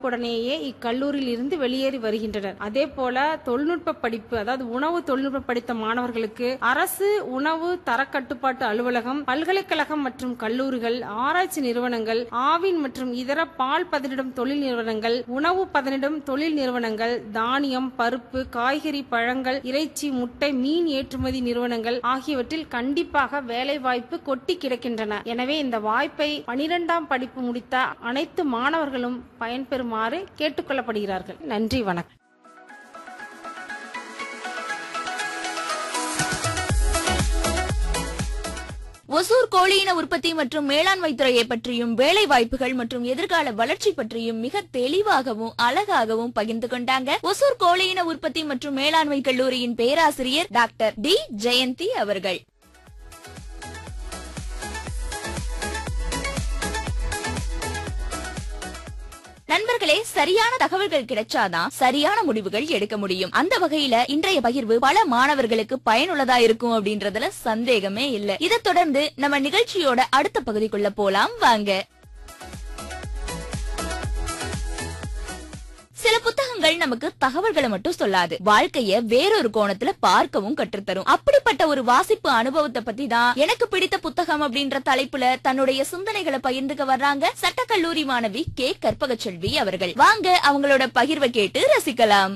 உடனேயே இக்கல்லூரியில் இருந்து வெளியேறி வருகின்றனர் அதே போல தொழில்நுட்ப படிப்பு அதாவது உணவு தொழில்நுட்பம் படித்த மாணவர்களுக்கு அரசு உணவு தரக்கட்டுப்பாட்டு அலுவலகம் பல்கலைக்கழகம் மற்றும் கல்லூரிகள் ஆராய்ச்சி நிறுவனங்கள் ஆவின் மற்றும் இதர பால் பதனிடும் தொழில் நிறுவனங்கள் உணவு பதனிடும் தொழில் நிறுவனங்கள் தானியம் பருப்பு காய்கறி பழங்கள் இறைச்சி முட்டை மீன் ஏற்றுமதி நிறுவனங்கள் ஆகியவற்றில் கண்டிப்பாக வேலை வாய்ப்பு கொட்டி கிடக்கின்றன எனவே இந்த வாய்ப்பை பனிரெண்டாம் படிப்பு முடித்த அனைத்து மாணவர்களும் பயன்பெறுமாறு கேட்டுக்கொள்ளப்படுகிறார்கள் நன்றி வணக்கம் ஒசூர் கோழியின உற்பத்தி மற்றும் மேலாண்மை துறையை பற்றியும் வேலை வாய்ப்புகள் மற்றும் எதிர்கால வளர்ச்சி பற்றியும் மிக தெளிவாகவும் அழகாகவும் பகிர்ந்து கொண்டாங்க ஒசூர் கோழியின உற்பத்தி மற்றும் மேலாண்மை கல்லூரியின் பேராசிரியர் டாக்டர் டி ஜெயந்தி அவர்கள் நண்பர்களே சரியான தகவல்கள் கிடைச்சாதான் சரியான முடிவுகள் எடுக்க முடியும் அந்த வகையில இன்றைய பகிர்வு பல மாணவர்களுக்கு பயனுள்ளதா இருக்கும் அப்படின்றதுல சந்தேகமே இல்ல இதைத் தொடர்ந்து நம்ம நிகழ்ச்சியோட அடுத்த பகுதிக்குள்ள போலாம் வாங்க சில புத்தகங்கள் நமக்கு தகவல்களை மட்டும் சொல்லாது வாழ்க்கைய வேறொரு கோணத்துல பார்க்கவும் கற்றுத்தரும் அப்படிப்பட்ட ஒரு வாசிப்பு அனுபவத்தை பத்தி தான் எனக்கு பிடித்த புத்தகம் அப்படின்ற தலைப்புல தன்னுடைய சிந்தனைகளை பகிர்ந்துக்க வர்றாங்க சட்டக்கல்லூரி மாணவி கே கற்பகச்செல்வி அவர்கள் வாங்க அவங்களோட பகிர்வை கேட்டு ரசிக்கலாம்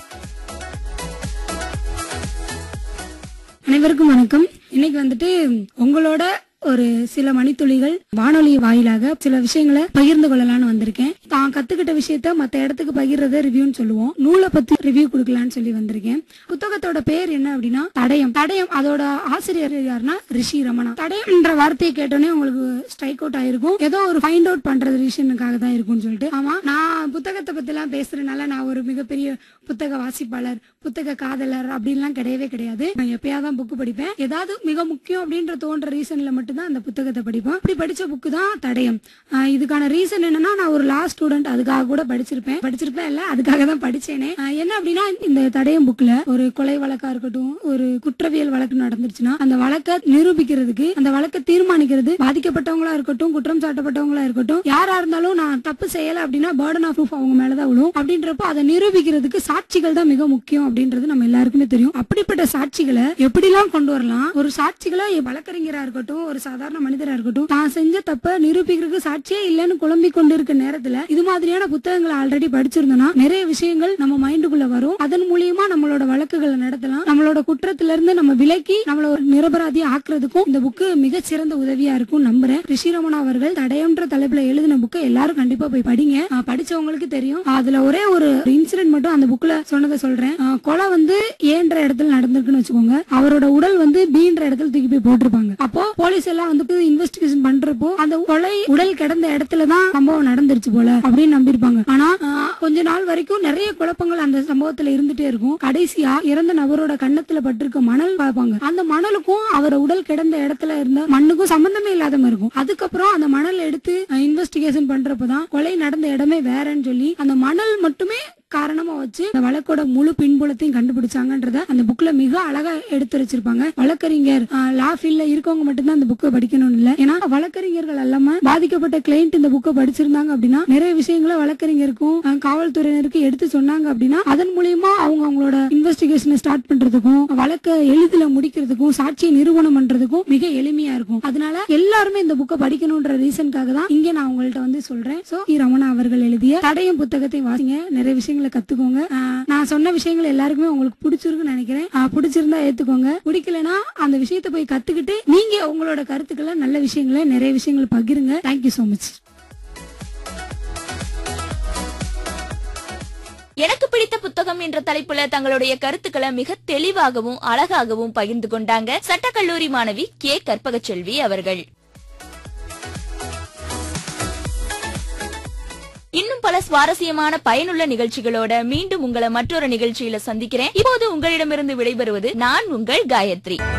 அனைவருக்கும் வணக்கம் இன்னைக்கு வந்துட்டு உங்களோட ஒரு சில மணித்துளிகள் வானொலி வாயிலாக சில விஷயங்களை பகிர்ந்து கொள்ளலாம்னு வந்திருக்கேன் தான் கத்துக்கிட்ட விஷயத்த மத்த இடத்துக்கு பகிர்றத ரிவ்யூன்னு சொல்லுவோம் நூலை பத்தி ரிவ்யூ கொடுக்கலாம்னு சொல்லி வந்திருக்கேன் புத்தகத்தோட பேர் என்ன அப்படின்னா தடயம் தடயம் அதோட ஆசிரியர் யாருன்னா ரிஷி ரமணா தடயம்ன்ற வார்த்தையை கேட்டோன்னே உங்களுக்கு ஸ்ட்ரைக் அவுட் ஆயிருக்கும் ஏதோ ஒரு ஃபைண்ட் அவுட் பண்றது ரீசனுக்காக தான் இருக்கும்னு சொல்லிட்டு ஆமா நான் புத்தகத்தை பத்தி எல்லாம் பேசுறதுனால நான் ஒரு மிகப்பெரிய புத்தக வாசிப்பாளர் புத்தக காதலர் அப்படின்லாம் கிடையவே கிடையாது நான் எப்பயாதான் புக்கு படிப்பேன் ஏதாவது மிக முக்கியம் அப்படின்ற தோன்ற ரீசன்ல மட்டும்தான் அந்த புத்தகத்தை படிப்பேன் அப்படி படிச்ச புக்கு தான் தடயம் ஆஹ் இதுக்கான ரீசன் என்னன்னா நான் ஒரு லா ஸ்டூடெண்ட் அதுக்காக கூட படிச்சிருப்பேன் படிச்சிருப்பேன் இல்ல அதுக்காக தான் படிச்சேனே ஆஹ் என்ன அப்படின்னா இந்த தடயம் புக்ல ஒரு கொலை வழக்கா இருக்கட்டும் ஒரு குற்றவியல் வழக்கு நடந்துருச்சுன்னா அந்த வழக்கை நிரூபிக்கிறதுக்கு அந்த வழக்கை தீர்மானிக்கிறது பாதிக்கப்பட்டவங்களா இருக்கட்டும் குற்றம் சாட்டப்பட்டவங்களா இருக்கட்டும் யாரா இருந்தாலும் நான் தப்பு செய்யல அப்படின்னா பேர்டன் ஆஃப் ப்ரூஃப் அவங்க மேலதான் விழும் அப்படின்றப்போ அதை நிரூபிக்கிறதுக்கு சாட்சிகள் தான் மிக முக்கியம் அப்படின்றது நம்ம எல்லாருக்குமே தெரியும் அப்படிப்பட்ட சாட்சிகளை எப்படிலாம் கொண்டு வரலாம் ஒரு சாட்சிகளை வழக்கறிஞரா இருக்கட்டும் ஒரு சாதாரண மனிதரா இருக்கட்டும் தான் செஞ்ச தப்ப நிரூபிக்கிறதுக்கு சாட்சியே இல்லைன்னு குழம்பிக் கொண்டு இருக்க நேரத்துல இது மாதிரியான புத்தகங்களை ஆல்ரெடி படிச்சிருந்தோம்னா நிறைய விஷயங்கள் நம்ம மைண்டுக்குள்ள வரும் அதன் மூலியமா நம்மளோட வழக்குகளை நடத்தலாம் நம்மளோட குற்றத்துல இருந்து நம்ம விலக்கி நம்மள ஒரு நிரபராதியா ஆக்குறதுக்கும் இந்த புக்கு மிக சிறந்த உதவியா இருக்கும் நம்புறேன் ரிஷிரமணா அவர்கள் தடயம்ன்ற தலைப்புல எழுதின புக்கை எல்லாரும் கண்டிப்பா போய் படிங்க ஆஹ் படிச்சவங்களுக்கு தெரியும் அதுல ஒரே ஒரு இன்சிடென்ட் மட்டும் அந்த புக்ல சொன்னதை சொல்றேன் ஆஹ் கொலை வந்து ஏன்ற இடத்துல நடந்திருக்குன்னு வச்சுக்கோங்க அவரோட உடல் வந்து பீன்ற இடத்துல தூக்கி போய் போட்டிருப்பாங்க அப்போ போலீஸ் எல்லாம் வந்து இன்வெஸ்டிகேஷன் பண்றப்போ அந்த கொலை உடல் கிடந்த இடத்துல தான் சம்பவம் நடந்துருச்சு போல அப்படின்னு நம்பியிருப்பாங்க ஆனா ஆஹ் கொஞ்ச நாள் வரைக்கும் நிறைய குழப்பங்கள் அந்த சம்பவத்துல இருந்துட்டே இருக்கும் கடைசியா இறந்த நபரோட கன்னத்துல பட்டிருக்க மணல் பார்ப்பாங்க அந்த மணலுக்கும் அவர் உடல் கிடந்த இடத்துல இருந்த மண்ணுக்கும் சம்பந்தமே இல்லாத மாதிரி இருக்கும் அதுக்கப்புறம் அந்த மணல் எடுத்து இன்வெஸ்டிகேஷன் பண்றப்பதான் கொலை நடந்த இடமே வேறன்னு சொல்லி அந்த மணல் மட்டுமே காரணமா வச்சு அந்த வழக்கோட முழு பின்புலத்தையும் கண்டுபிடிச்சாங்கன்றத அந்த புக்ல மிக அழகா எடுத்து வச்சிருப்பாங்க வழக்கறிஞர் லா ஃபீல்ட்ல இருக்கவங்க மட்டும்தான் அந்த புக்கை படிக்கணும் இல்ல ஏன்னா வழக்கறிஞர்கள் எல்லாம பாதிக்கப்பட்ட கிளைண்ட் இந்த புக்கை படிச்சிருந்தாங்க அப்படின்னா நிறைய விஷயங்களை வழக்கறிஞருக்கும் அஹ், காவல்துறையினருக்கு எடுத்து சொன்னாங்க அப்படின்னா அதன் மூலியமா அவங்க அவங்களோட இன்வெஸ்டிகேஷனை ஸ்டார்ட் பண்றதுக்கும் வழக்க எளிதில முடிக்கிறதுக்கும் சாட்சியை நிரூபணம் பண்றதுக்கும் மிக எளிமையா இருக்கும் அதனால எல்லாருமே இந்த புக்கை படிக்கணும்ன்ற ரீசனுக்காக தான் இங்க நான் உங்கள்ட்ட வந்து சொல்றேன் சோ ரமணா அவர்கள் எழுதிய தடயம் புத்தகத்தை வாசிங்க நிறைய விஷயங்களை கத்துக்கோங்க ஆஹ் நான் சொன்ன விஷயங்கள் எல்லாருக்குமே உங்களுக்கு பிடிச்சிருக்குன்னு நினைக்கிறேன் ஆஹ் பிடிச்சிருந்தா ஏத்துக்கோங்க பிடிக்கலனா அந்த விஷயத்தை போய் கத்துக்கிட்டு நீங்க உங்களோட கருத்துக்களை நல்ல விஷயங்களை நிறைய விஷயங்களை பகிருங்க தேங்க்யூ so மச் எனக்கு பிடித்த புத்தகம் என்ற தலைப்புல தங்களுடைய கருத்துக்களை மிக தெளிவாகவும் அழகாகவும் பகிர்ந்து கொண்டாங்க சட்டக்கல்லூரி மாணவி கே கற்பகச்செல்வி அவர்கள் இன்னும் பல சுவாரஸ்யமான பயனுள்ள நிகழ்ச்சிகளோட மீண்டும் உங்களை மற்றொரு நிகழ்ச்சியில சந்திக்கிறேன் இப்போது உங்களிடமிருந்து விடைபெறுவது நான் உங்கள் காயத்ரி